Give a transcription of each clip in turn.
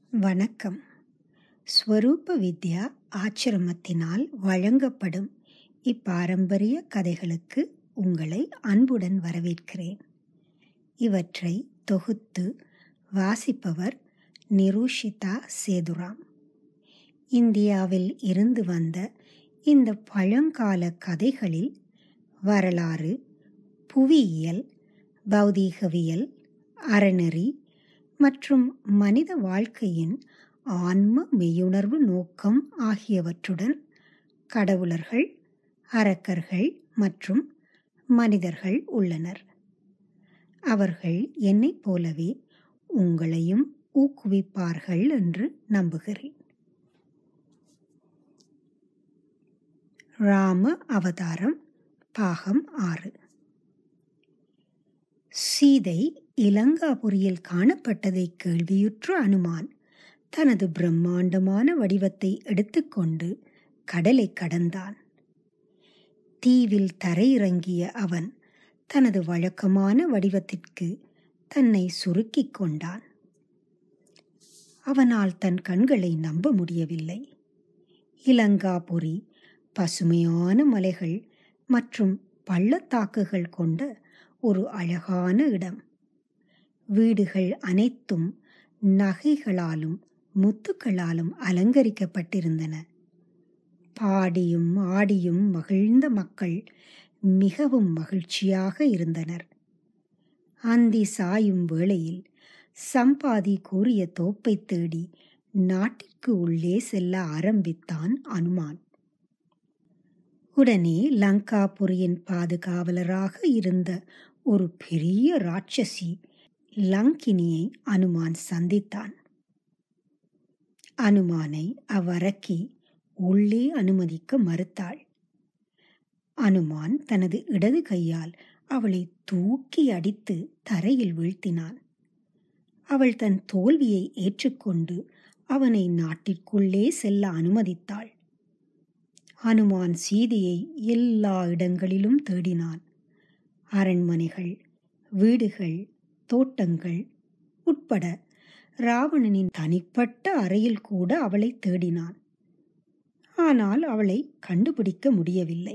வணக்கம் ஸ்வரூப வித்யா ஆச்சிரமத்தினால் வழங்கப்படும் இப்பாரம்பரிய கதைகளுக்கு உங்களை அன்புடன் வரவேற்கிறேன் இவற்றை தொகுத்து வாசிப்பவர் நிரூஷிதா சேதுராம் இந்தியாவில் இருந்து வந்த இந்த பழங்கால கதைகளில் வரலாறு புவியியல் பௌதீகவியல் அறநெறி மற்றும் மனித வாழ்க்கையின் ஆன்ம மெய்யுணர்வு நோக்கம் ஆகியவற்றுடன் கடவுளர்கள் அரக்கர்கள் மற்றும் மனிதர்கள் உள்ளனர் அவர்கள் என்னைப் போலவே உங்களையும் ஊக்குவிப்பார்கள் என்று நம்புகிறேன் ராம அவதாரம் பாகம் ஆறு சீதை இலங்காபுரியில் காணப்பட்டதை கேள்வியுற்ற அனுமான் தனது பிரம்மாண்டமான வடிவத்தை எடுத்துக்கொண்டு கடலை கடந்தான் தீவில் தரையிறங்கிய அவன் தனது வழக்கமான வடிவத்திற்கு தன்னை சுருக்கிக் கொண்டான் அவனால் தன் கண்களை நம்ப முடியவில்லை இலங்காபுரி பசுமையான மலைகள் மற்றும் பள்ளத்தாக்குகள் கொண்ட ஒரு அழகான இடம் வீடுகள் அனைத்தும் நகைகளாலும் முத்துக்களாலும் அலங்கரிக்கப்பட்டிருந்தன பாடியும் ஆடியும் மகிழ்ந்த மக்கள் மிகவும் மகிழ்ச்சியாக இருந்தனர் அந்தி சாயும் வேளையில் சம்பாதி கூறிய தோப்பை தேடி நாட்டிற்கு உள்ளே செல்ல ஆரம்பித்தான் அனுமான் உடனே லங்காபுரியின் பாதுகாவலராக இருந்த ஒரு பெரிய ராட்சசி லங்கினியை அனுமான் சந்தித்தான் அனுமானை அவ்வரக்கி உள்ளே அனுமதிக்க மறுத்தாள் அனுமான் தனது இடது கையால் அவளை தூக்கி அடித்து தரையில் வீழ்த்தினான் அவள் தன் தோல்வியை ஏற்றுக்கொண்டு அவனை நாட்டிற்குள்ளே செல்ல அனுமதித்தாள் அனுமான் சீதையை எல்லா இடங்களிலும் தேடினான் அரண்மனைகள் வீடுகள் தோட்டங்கள் உட்பட ராவணனின் தனிப்பட்ட அறையில் கூட அவளை தேடினான் ஆனால் அவளை கண்டுபிடிக்க முடியவில்லை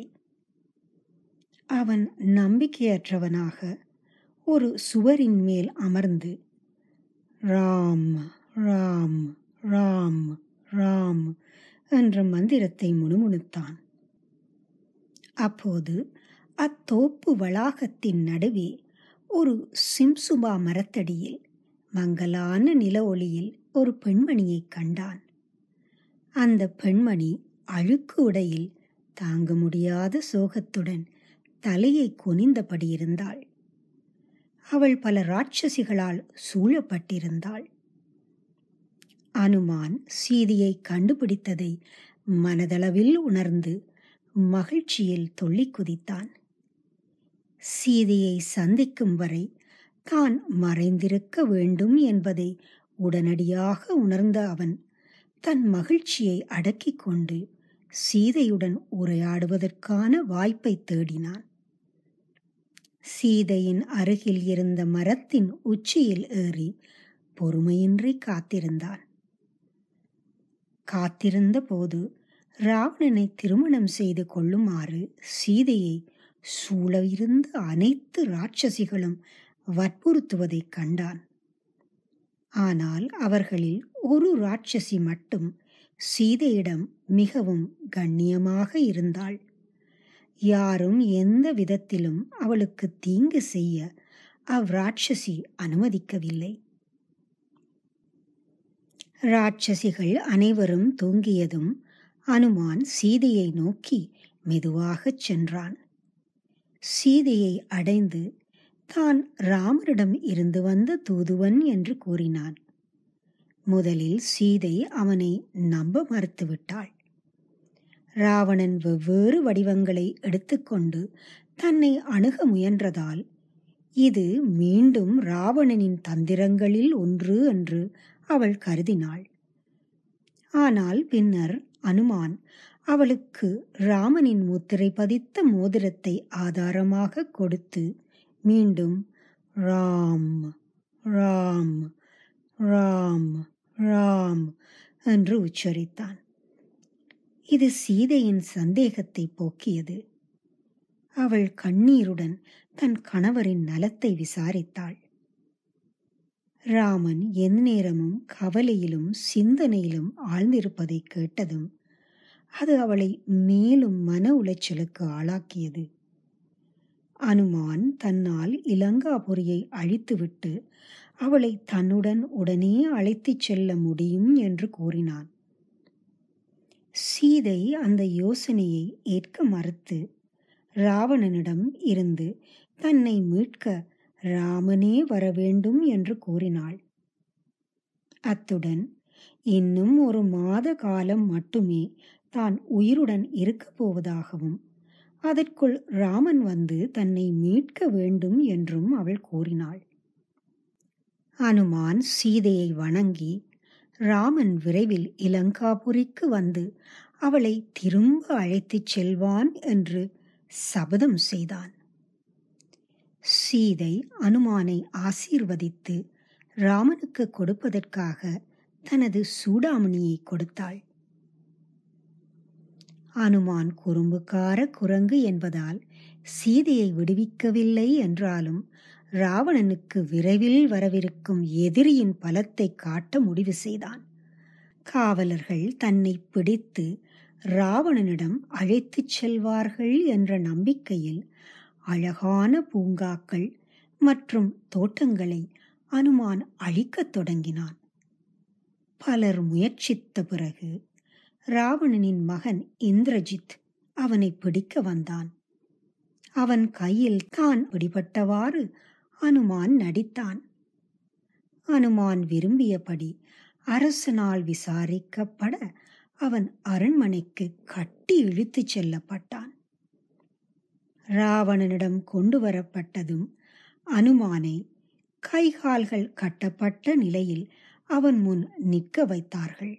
அவன் நம்பிக்கையற்றவனாக ஒரு சுவரின் மேல் அமர்ந்து ராம் ராம் ராம் ராம் என்ற மந்திரத்தை முணுமுணுத்தான் அப்போது அத்தோப்பு வளாகத்தின் நடுவே ஒரு சிம்சுபா மரத்தடியில் மங்கலான நில ஒளியில் ஒரு பெண்மணியை கண்டான் அந்த பெண்மணி அழுக்கு உடையில் தாங்க முடியாத சோகத்துடன் தலையை குனிந்தபடி இருந்தாள் அவள் பல ராட்சசிகளால் சூழப்பட்டிருந்தாள் அனுமான் சீதியை கண்டுபிடித்ததை மனதளவில் உணர்ந்து மகிழ்ச்சியில் தொள்ளி குதித்தான் சீதையை சந்திக்கும் வரை தான் மறைந்திருக்க வேண்டும் என்பதை உடனடியாக உணர்ந்த அவன் தன் மகிழ்ச்சியை அடக்கிக் கொண்டு சீதையுடன் உரையாடுவதற்கான வாய்ப்பை தேடினான் சீதையின் அருகில் இருந்த மரத்தின் உச்சியில் ஏறி பொறுமையின்றி காத்திருந்தான் காத்திருந்த போது ராவணனை திருமணம் செய்து கொள்ளுமாறு சீதையை சூழ இருந்த அனைத்து ராட்சசிகளும் வற்புறுத்துவதைக் கண்டான் ஆனால் அவர்களில் ஒரு ராட்சசி மட்டும் சீதையிடம் மிகவும் கண்ணியமாக இருந்தாள் யாரும் எந்த விதத்திலும் அவளுக்கு தீங்கு செய்ய அவ்ராட்சசி அனுமதிக்கவில்லை ராட்சசிகள் அனைவரும் தூங்கியதும் அனுமான் சீதையை நோக்கி மெதுவாகச் சென்றான் சீதையை அடைந்து தான் ராமரிடம் இருந்து வந்த தூதுவன் என்று கூறினான் முதலில் சீதை அவனை நம்ப மறுத்துவிட்டாள் ராவணன் வெவ்வேறு வடிவங்களை எடுத்துக்கொண்டு தன்னை அணுக முயன்றதால் இது மீண்டும் ராவணனின் தந்திரங்களில் ஒன்று என்று அவள் கருதினாள் ஆனால் பின்னர் அனுமான் அவளுக்கு ராமனின் முத்திரை பதித்த மோதிரத்தை ஆதாரமாக கொடுத்து மீண்டும் ராம் ராம் ராம் ராம் என்று உச்சரித்தான் இது சீதையின் சந்தேகத்தை போக்கியது அவள் கண்ணீருடன் தன் கணவரின் நலத்தை விசாரித்தாள் ராமன் எந்நேரமும் கவலையிலும் சிந்தனையிலும் ஆழ்ந்திருப்பதை கேட்டதும் அது அவளை மேலும் மன உளைச்சலுக்கு ஆளாக்கியது அனுமான் தன்னால் இலங்காபுரியை அழித்துவிட்டு அவளை தன்னுடன் உடனே அழைத்துச் செல்ல முடியும் என்று கூறினான் சீதை அந்த யோசனையை ஏற்க மறுத்து ராவணனிடம் இருந்து தன்னை மீட்க ராமனே வர வேண்டும் என்று கூறினாள் அத்துடன் இன்னும் ஒரு மாத காலம் மட்டுமே தான் உயிருடன் இருக்கப் போவதாகவும் அதற்குள் ராமன் வந்து தன்னை மீட்க வேண்டும் என்றும் அவள் கூறினாள் அனுமான் சீதையை வணங்கி ராமன் விரைவில் இலங்காபுரிக்கு வந்து அவளை திரும்ப அழைத்துச் செல்வான் என்று சபதம் செய்தான் சீதை அனுமானை ஆசீர்வதித்து ராமனுக்கு கொடுப்பதற்காக தனது சூடாமணியை கொடுத்தாள் அனுமான் குறும்புக்கார குரங்கு என்பதால் சீதையை விடுவிக்கவில்லை என்றாலும் ராவணனுக்கு விரைவில் வரவிருக்கும் எதிரியின் பலத்தை காட்ட முடிவு செய்தான் காவலர்கள் தன்னை பிடித்து ராவணனிடம் அழைத்துச் செல்வார்கள் என்ற நம்பிக்கையில் அழகான பூங்காக்கள் மற்றும் தோட்டங்களை அனுமான் அழிக்கத் தொடங்கினான் பலர் முயற்சித்த பிறகு ராவணனின் மகன் இந்திரஜித் அவனை பிடிக்க வந்தான் அவன் கையில் தான் பிடிபட்டவாறு அனுமான் நடித்தான் அனுமான் விரும்பியபடி அரசனால் விசாரிக்கப்பட அவன் அரண்மனைக்கு கட்டி இழுத்துச் செல்லப்பட்டான் ராவணனிடம் கொண்டு வரப்பட்டதும் அனுமானை கைகால்கள் கட்டப்பட்ட நிலையில் அவன் முன் நிற்க வைத்தார்கள்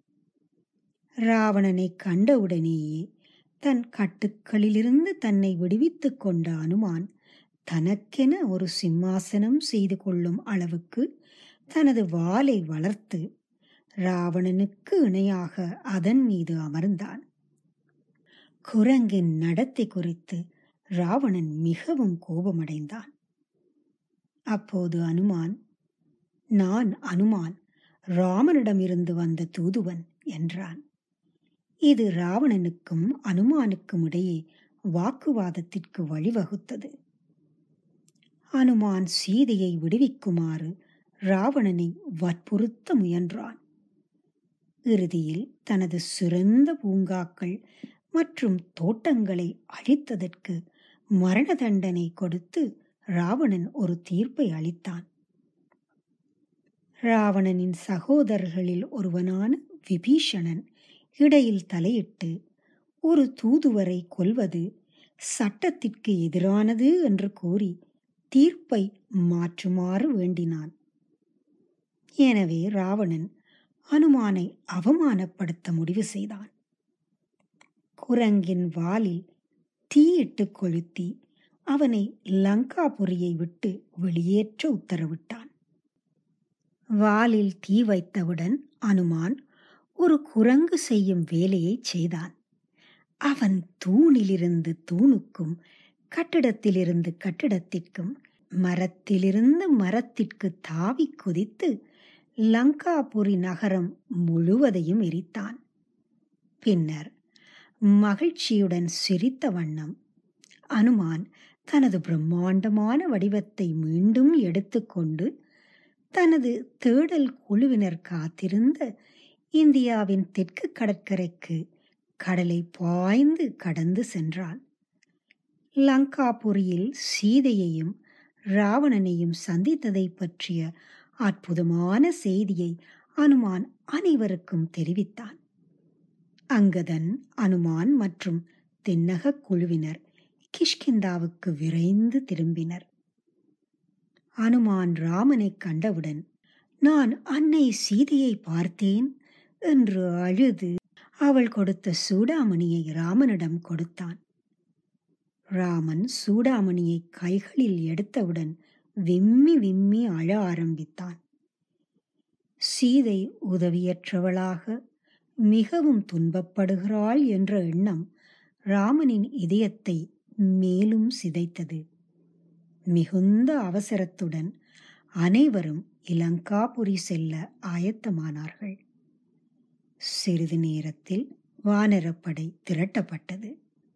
ராவணனை கண்டவுடனேயே தன் கட்டுக்களிலிருந்து தன்னை விடுவித்துக் கொண்ட அனுமான் தனக்கென ஒரு சிம்மாசனம் செய்து கொள்ளும் அளவுக்கு தனது வாளை வளர்த்து ராவணனுக்கு இணையாக அதன் மீது அமர்ந்தான் குரங்கின் நடத்தை குறித்து ராவணன் மிகவும் கோபமடைந்தான் அப்போது அனுமான் நான் அனுமான் ராமனிடமிருந்து வந்த தூதுவன் என்றான் இது ராவணனுக்கும் அனுமானுக்கும் இடையே வாக்குவாதத்திற்கு வழிவகுத்தது அனுமான் சீதையை விடுவிக்குமாறு ராவணனை வற்புறுத்த முயன்றான் இறுதியில் தனது சிறந்த பூங்காக்கள் மற்றும் தோட்டங்களை அழித்ததற்கு மரண தண்டனை கொடுத்து ராவணன் ஒரு தீர்ப்பை அளித்தான் ராவணனின் சகோதரர்களில் ஒருவனான விபீஷணன் இடையில் தலையிட்டு ஒரு தூதுவரை கொல்வது சட்டத்திற்கு எதிரானது என்று கூறி தீர்ப்பை மாற்றுமாறு வேண்டினான் எனவே ராவணன் அனுமானை அவமானப்படுத்த முடிவு செய்தான் குரங்கின் வாலில் தீயிட்டு கொளுத்தி அவனை லங்காபுரியை விட்டு வெளியேற்ற உத்தரவிட்டான் வாலில் தீ வைத்தவுடன் அனுமான் ஒரு குரங்கு செய்யும் வேலையை செய்தான் அவன் தூணிலிருந்து தூணுக்கும் கட்டிடத்திலிருந்து கட்டிடத்திற்கும் மரத்திலிருந்து மரத்திற்கு தாவி குதித்து லங்காபுரி நகரம் முழுவதையும் எரித்தான் பின்னர் மகிழ்ச்சியுடன் சிரித்த வண்ணம் அனுமான் தனது பிரம்மாண்டமான வடிவத்தை மீண்டும் எடுத்துக்கொண்டு தனது தேடல் குழுவினர் காத்திருந்த இந்தியாவின் தெற்கு கடற்கரைக்கு கடலை பாய்ந்து கடந்து சென்றான் லங்காபுரியில் சீதையையும் ராவணனையும் சந்தித்ததை பற்றிய அற்புதமான செய்தியை அனுமான் அனைவருக்கும் தெரிவித்தான் அங்கதன் அனுமான் மற்றும் தென்னக குழுவினர் கிஷ்கிந்தாவுக்கு விரைந்து திரும்பினர் அனுமான் ராமனை கண்டவுடன் நான் அன்னை சீதையை பார்த்தேன் என்று அழுது அவள் கொடுத்த சூடாமணியை ராமனிடம் கொடுத்தான் ராமன் சூடாமணியை கைகளில் எடுத்தவுடன் விம்மி விம்மி அழ ஆரம்பித்தான் சீதை உதவியற்றவளாக மிகவும் துன்பப்படுகிறாள் என்ற எண்ணம் ராமனின் இதயத்தை மேலும் சிதைத்தது மிகுந்த அவசரத்துடன் அனைவரும் இலங்காபுரி செல்ல ஆயத்தமானார்கள் சிறிது நேரத்தில் வானரப்படை திரட்டப்பட்டது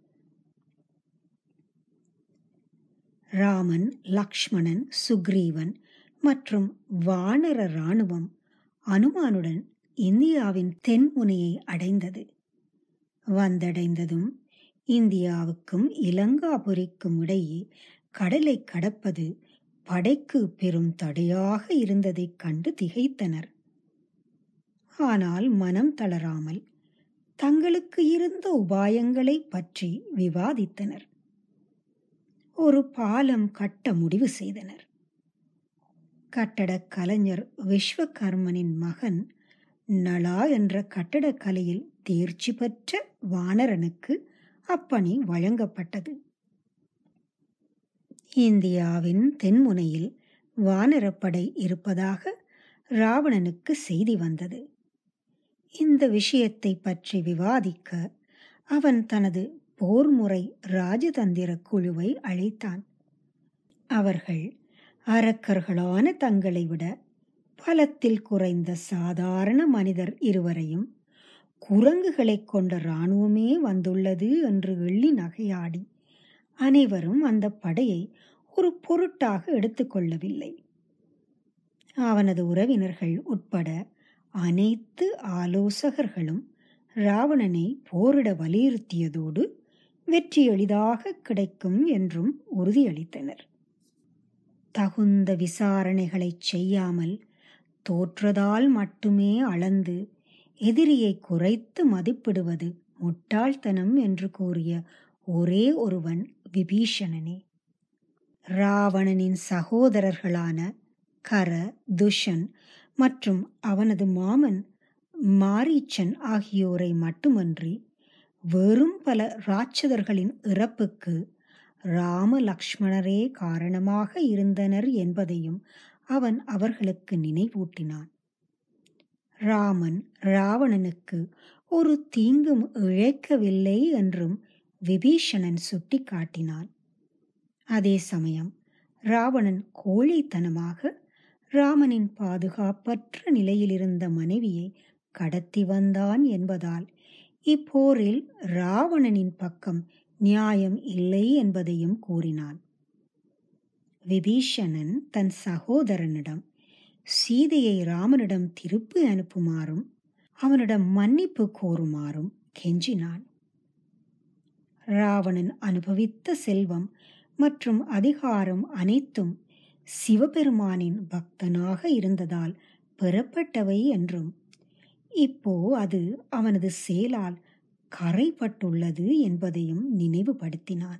ராமன் லக்ஷ்மணன் சுக்ரீவன் மற்றும் வானர இராணுவம் அனுமானுடன் இந்தியாவின் தென்முனையை அடைந்தது வந்தடைந்ததும் இந்தியாவுக்கும் இலங்காபுரிக்கும் இடையே கடலை கடப்பது படைக்கு பெரும் தடையாக இருந்ததைக் கண்டு திகைத்தனர் ஆனால் மனம் தளராமல் தங்களுக்கு இருந்த உபாயங்களை பற்றி விவாதித்தனர் ஒரு பாலம் கட்ட முடிவு செய்தனர் கட்டடக் கலைஞர் விஸ்வகர்மனின் மகன் நளா என்ற கட்டடக்கலையில் தேர்ச்சி பெற்ற வானரனுக்கு அப்பணி வழங்கப்பட்டது இந்தியாவின் தென்முனையில் வானரப்படை இருப்பதாக ராவணனுக்கு செய்தி வந்தது இந்த விஷயத்தை பற்றி விவாதிக்க அவன் தனது போர்முறை ராஜதந்திர குழுவை அழைத்தான் அவர்கள் அரக்கர்களான தங்களை விட பலத்தில் குறைந்த சாதாரண மனிதர் இருவரையும் குரங்குகளைக் கொண்ட இராணுவமே வந்துள்ளது என்று எள்ளி நகையாடி அனைவரும் அந்த படையை ஒரு பொருட்டாக எடுத்துக்கொள்ளவில்லை அவனது உறவினர்கள் உட்பட அனைத்து ஆலோசகர்களும் ராவணனை போரிட வலியுறுத்தியதோடு வெற்றி எளிதாக கிடைக்கும் என்றும் உறுதியளித்தனர் தகுந்த விசாரணைகளை செய்யாமல் தோற்றதால் மட்டுமே அளந்து எதிரியை குறைத்து மதிப்பிடுவது முட்டாள்தனம் என்று கூறிய ஒரே ஒருவன் விபீஷணனே ராவணனின் சகோதரர்களான கர துஷன் மற்றும் அவனது மாமன் மாரீச்சன் ஆகியோரை மட்டுமன்றி வெறும் பல ராட்சதர்களின் இறப்புக்கு ராம லக்ஷ்மணரே காரணமாக இருந்தனர் என்பதையும் அவன் அவர்களுக்கு நினைவூட்டினான் ராமன் ராவணனுக்கு ஒரு தீங்கும் இழைக்கவில்லை என்றும் விபீஷணன் சுட்டிக்காட்டினான் அதே சமயம் ராவணன் கோழைத்தனமாக ராமனின் பாதுகாப்பற்ற நிலையிலிருந்த மனைவியை கடத்தி வந்தான் என்பதால் இப்போரில் ராவணனின் பக்கம் நியாயம் இல்லை என்பதையும் கூறினான் விபீஷணன் தன் சகோதரனிடம் சீதையை ராமனிடம் திருப்பி அனுப்புமாறும் அவனிடம் மன்னிப்பு கோருமாறும் கெஞ்சினான் ராவணன் அனுபவித்த செல்வம் மற்றும் அதிகாரம் அனைத்தும் சிவபெருமானின் பக்தனாக இருந்ததால் பெறப்பட்டவை என்றும் இப்போ அது அவனது செயலால் கரைப்பட்டுள்ளது என்பதையும் நினைவுபடுத்தினான்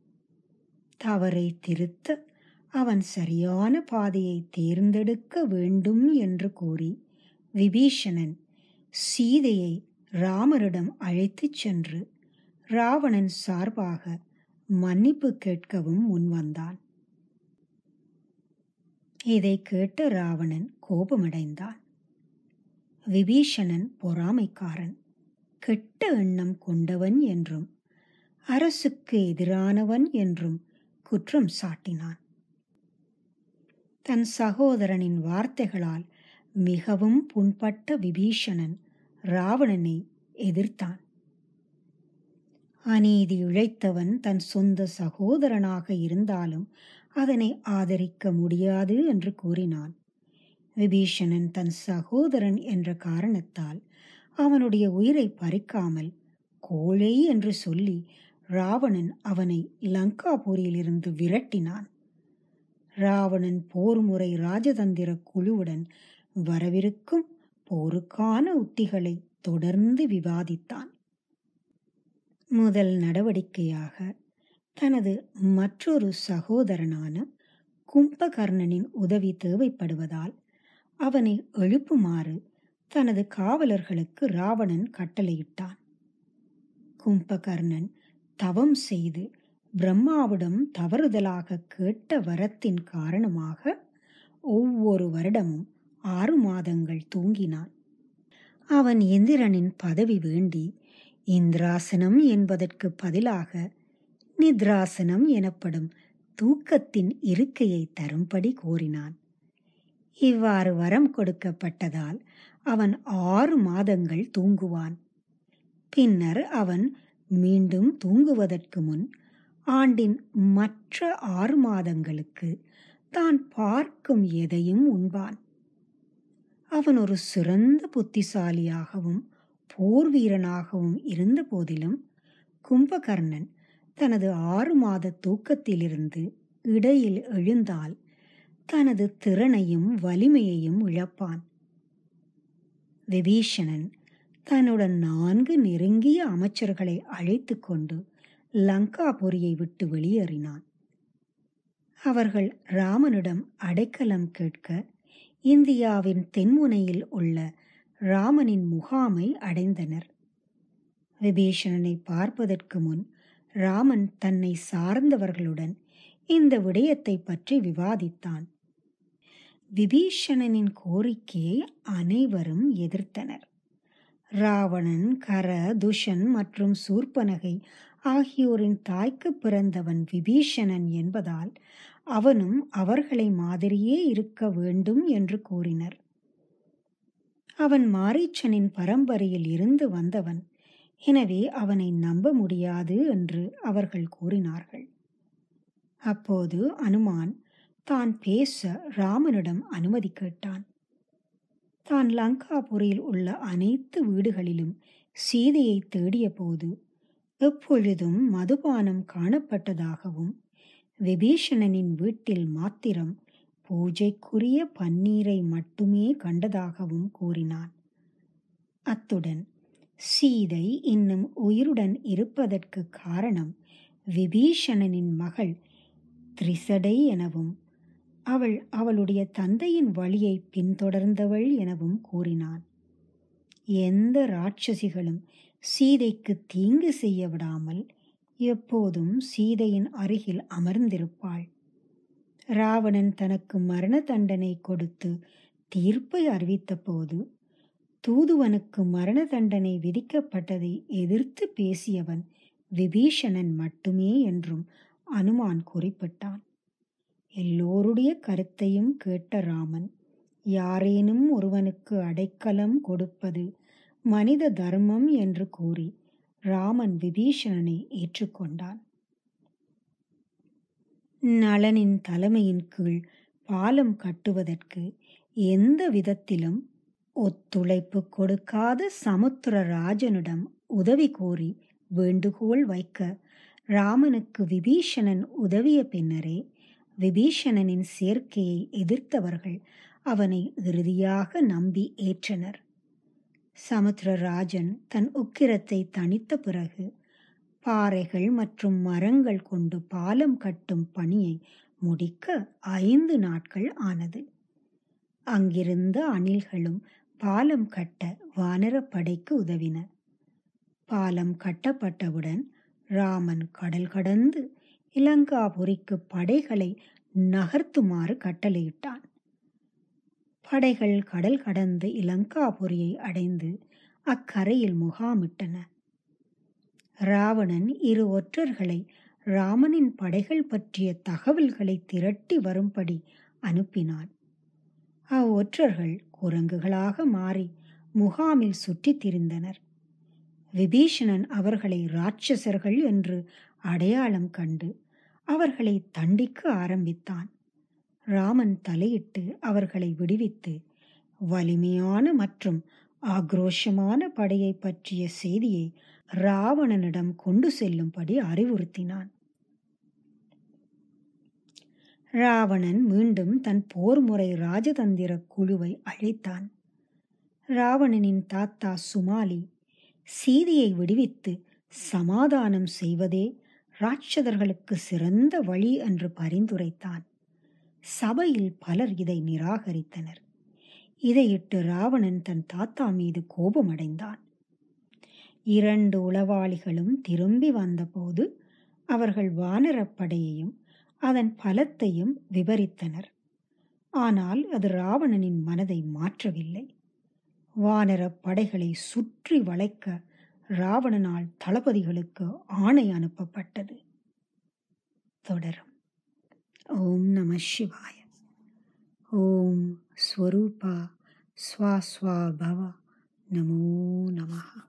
தவறை திருத்த அவன் சரியான பாதையை தேர்ந்தெடுக்க வேண்டும் என்று கூறி விபீஷணன் சீதையை ராமரிடம் அழைத்துச் சென்று ராவணன் சார்பாக மன்னிப்பு கேட்கவும் முன்வந்தான் இதை கேட்ட ராவணன் கோபமடைந்தான் விபீஷணன் பொறாமைக்காரன் கெட்ட எண்ணம் கொண்டவன் என்றும் அரசுக்கு எதிரானவன் என்றும் குற்றம் சாட்டினான் தன் சகோதரனின் வார்த்தைகளால் மிகவும் புண்பட்ட விபீஷணன் ராவணனை எதிர்த்தான் அநீதி இழைத்தவன் தன் சொந்த சகோதரனாக இருந்தாலும் அதனை ஆதரிக்க முடியாது என்று கூறினான் விபீஷணன் தன் சகோதரன் என்ற காரணத்தால் அவனுடைய உயிரை பறிக்காமல் கோழை என்று சொல்லி ராவணன் அவனை லங்காபுரியிலிருந்து விரட்டினான் ராவணன் போர் முறை ராஜதந்திர குழுவுடன் வரவிருக்கும் போருக்கான உத்திகளை தொடர்ந்து விவாதித்தான் முதல் நடவடிக்கையாக தனது மற்றொரு சகோதரனான கும்பகர்ணனின் உதவி தேவைப்படுவதால் அவனை எழுப்புமாறு தனது காவலர்களுக்கு ராவணன் கட்டளையிட்டான் கும்பகர்ணன் தவம் செய்து பிரம்மாவிடம் தவறுதலாக கேட்ட வரத்தின் காரணமாக ஒவ்வொரு வருடமும் ஆறு மாதங்கள் தூங்கினான் அவன் இந்திரனின் பதவி வேண்டி இந்திராசனம் என்பதற்கு பதிலாக நித்ராசனம் எனப்படும் தூக்கத்தின் இருக்கையை தரும்படி கோரினான் இவ்வாறு வரம் கொடுக்கப்பட்டதால் அவன் ஆறு மாதங்கள் தூங்குவான் பின்னர் அவன் மீண்டும் தூங்குவதற்கு முன் ஆண்டின் மற்ற ஆறு மாதங்களுக்கு தான் பார்க்கும் எதையும் உண்பான் அவன் ஒரு சிறந்த புத்திசாலியாகவும் போர் வீரனாகவும் இருந்த போதிலும் கும்பகர்ணன் தனது ஆறு மாத தூக்கத்திலிருந்து இடையில் எழுந்தால் தனது திறனையும் வலிமையையும் இழப்பான் விபீஷணன் தன்னுடன் நான்கு நெருங்கிய அமைச்சர்களை அழைத்து கொண்டு லங்காபுரியை விட்டு வெளியேறினான் அவர்கள் ராமனிடம் அடைக்கலம் கேட்க இந்தியாவின் தென்முனையில் உள்ள ராமனின் முகாமை அடைந்தனர் விபீஷணனை பார்ப்பதற்கு முன் ராமன் தன்னை சார்ந்தவர்களுடன் இந்த விடயத்தை பற்றி விவாதித்தான் விபீஷணனின் கோரிக்கையை அனைவரும் எதிர்த்தனர் ராவணன் கர துஷன் மற்றும் சூர்பனகை ஆகியோரின் தாய்க்கு பிறந்தவன் விபீஷணன் என்பதால் அவனும் அவர்களை மாதிரியே இருக்க வேண்டும் என்று கூறினர் அவன் மாரீச்சனின் பரம்பரையில் இருந்து வந்தவன் எனவே அவனை நம்ப முடியாது என்று அவர்கள் கூறினார்கள் அப்போது அனுமான் தான் பேச ராமனிடம் அனுமதி கேட்டான் தான் லங்காபுரியில் உள்ள அனைத்து வீடுகளிலும் சீதையை தேடிய போது எப்பொழுதும் மதுபானம் காணப்பட்டதாகவும் விபீஷணனின் வீட்டில் மாத்திரம் பூஜைக்குரிய பன்னீரை மட்டுமே கண்டதாகவும் கூறினான் அத்துடன் சீதை இன்னும் உயிருடன் இருப்பதற்கு காரணம் விபீஷணனின் மகள் திரிசடை எனவும் அவள் அவளுடைய தந்தையின் வழியை பின்தொடர்ந்தவள் எனவும் கூறினான் எந்த ராட்சசிகளும் சீதைக்கு தீங்கு செய்ய விடாமல் எப்போதும் சீதையின் அருகில் அமர்ந்திருப்பாள் ராவணன் தனக்கு மரண தண்டனை கொடுத்து தீர்ப்பை அறிவித்த போது தூதுவனுக்கு மரண தண்டனை விதிக்கப்பட்டதை எதிர்த்து பேசியவன் விபீஷணன் மட்டுமே என்றும் அனுமான் குறிப்பிட்டான் எல்லோருடைய கருத்தையும் கேட்ட ராமன் யாரேனும் ஒருவனுக்கு அடைக்கலம் கொடுப்பது மனித தர்மம் என்று கூறி ராமன் விபீஷணனை ஏற்றுக்கொண்டான் நளனின் தலைமையின் கீழ் பாலம் கட்டுவதற்கு எந்த விதத்திலும் ஒத்துழைப்பு கொடுக்காத சமுத்திரராஜனிடம் உதவி கோரி வேண்டுகோள் வைக்க ராமனுக்கு விபீஷணன் உதவிய பின்னரே விபீஷணனின் சேர்க்கையை எதிர்த்தவர்கள் அவனை இறுதியாக நம்பி ஏற்றனர் சமுத்திரராஜன் தன் உக்கிரத்தை தணித்த பிறகு பாறைகள் மற்றும் மரங்கள் கொண்டு பாலம் கட்டும் பணியை முடிக்க ஐந்து நாட்கள் ஆனது அங்கிருந்த அணில்களும் பாலம் கட்ட வானரப்படைக்கு உதவின பாலம் கட்டப்பட்டவுடன் ராமன் கடல் கடந்து இலங்காபுரிக்கு படைகளை நகர்த்துமாறு கட்டளையிட்டான் படைகள் கடல் கடந்து இலங்காபுரியை அடைந்து அக்கரையில் முகாமிட்டன ராவணன் இரு ஒற்றர்களை ராமனின் படைகள் பற்றிய தகவல்களை திரட்டி வரும்படி அனுப்பினான் அவ்வொற்றர்கள் குரங்குகளாக மாறி முகாமில் சுற்றித் திரிந்தனர் விபீஷணன் அவர்களை ராட்சசர்கள் என்று அடையாளம் கண்டு அவர்களை தண்டிக்க ஆரம்பித்தான் ராமன் தலையிட்டு அவர்களை விடுவித்து வலிமையான மற்றும் ஆக்ரோஷமான படையை பற்றிய செய்தியை ராவணனிடம் கொண்டு செல்லும்படி அறிவுறுத்தினான் ராவணன் மீண்டும் தன் போர்முறை ராஜதந்திர குழுவை அழைத்தான் ராவணனின் தாத்தா சுமாலி சீதையை விடுவித்து சமாதானம் செய்வதே ராட்சதர்களுக்கு சிறந்த வழி என்று பரிந்துரைத்தான் சபையில் பலர் இதை நிராகரித்தனர் இதையிட்டு ராவணன் தன் தாத்தா மீது கோபமடைந்தான் இரண்டு உளவாளிகளும் திரும்பி வந்தபோது அவர்கள் வானரப்படையையும் அதன் பலத்தையும் விவரித்தனர் ஆனால் அது ராவணனின் மனதை மாற்றவில்லை வானர படைகளை சுற்றி வளைக்க ராவணனால் தளபதிகளுக்கு ஆணை அனுப்பப்பட்டது தொடரும் ஓம் நம சிவாய ஓம் ஸ்வரூபா ஸ்வா ஸ்வா பவ நமோ நமஹ